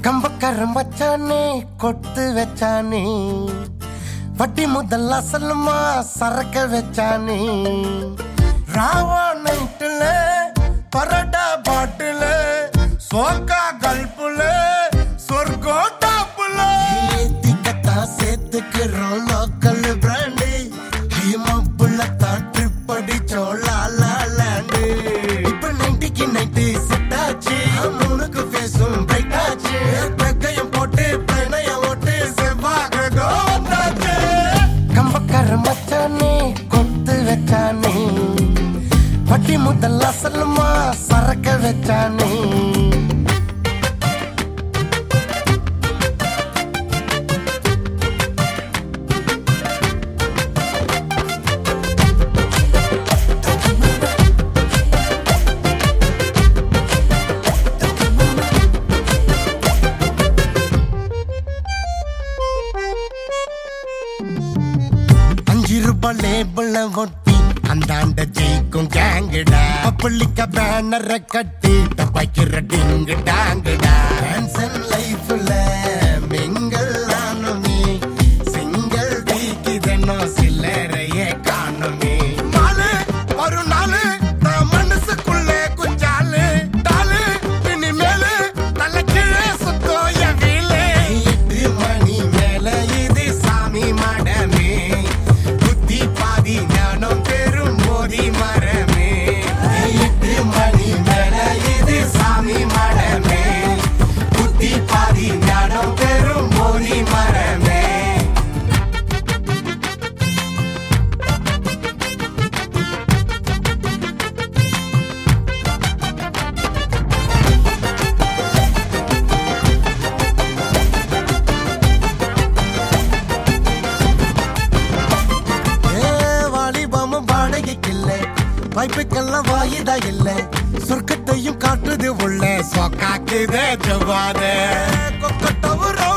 கம்பக்கரம் வச்சானே கொட்டு வச்சானே வட்டி முதல் அசலுமா சரக்க வச்சானே ராவா நைட்டுல பரடா பாட்டுல சோக்கா கல்புல சொர்க்கம் டாப்புல ஏத்திக்கத்தா சேர்த்துக்கிறோம் லோக்கல் பிராண்டு ஹைமப்புல ட்ரிப் அடிச்சோம் லாலா லேண்டு இப்ப நைன்டிக்கு நைன்டி செட் ஆச்சு மூணுக்கு ஃபேஸும் பிரைட் ஆச்சு பெக்கையும் போட்டு பிரணயம் ஓட்டு செவ்வாக கோவந்தாச்சு கம்பக்கார மச்சானே கொத்து வச்சானே வட்டி முதல் அசலுமா சரக்க வச்சானே அஞ்சு ரூபாய் லேபிள ஒட்டி அந்தாண்ட ஜெயிக்கும் கேங்குடா பப்புளிக்க பேனரை கட்டி தப்பாய்க்கிற டிங்கு டாங்குடா டான்சன் லைஃப்ல மிங்கல் ஆனுமே சிங்கிள் தீக்கிதனோ சில்லறையே காணுமே நாலு ஒரு நாலு நான் மனசுக்குள்ளே குஞ்சாலு டாலு இனிமேலு நல்ல கீழே சுத்தோ என் வீலு எட்டு மணி மேல இது சாமி மடமே புத்தி பாதி ஞானம் பெரும் போதி மரமே எட்டு மணி மேல இது சாமி மடமே புத்தி பாதி ஞானம் பெரும் போதி மரமே ஏ, வாலிபமும் வாடகைக்கில்ல வாய்ப்புக்கெல்லாம் வாயுதா இல்ல சொர்க்கத்தையும் காட்டுது உள்ள சொக்காக்குதே ஜவாத கொக்கட்டவும்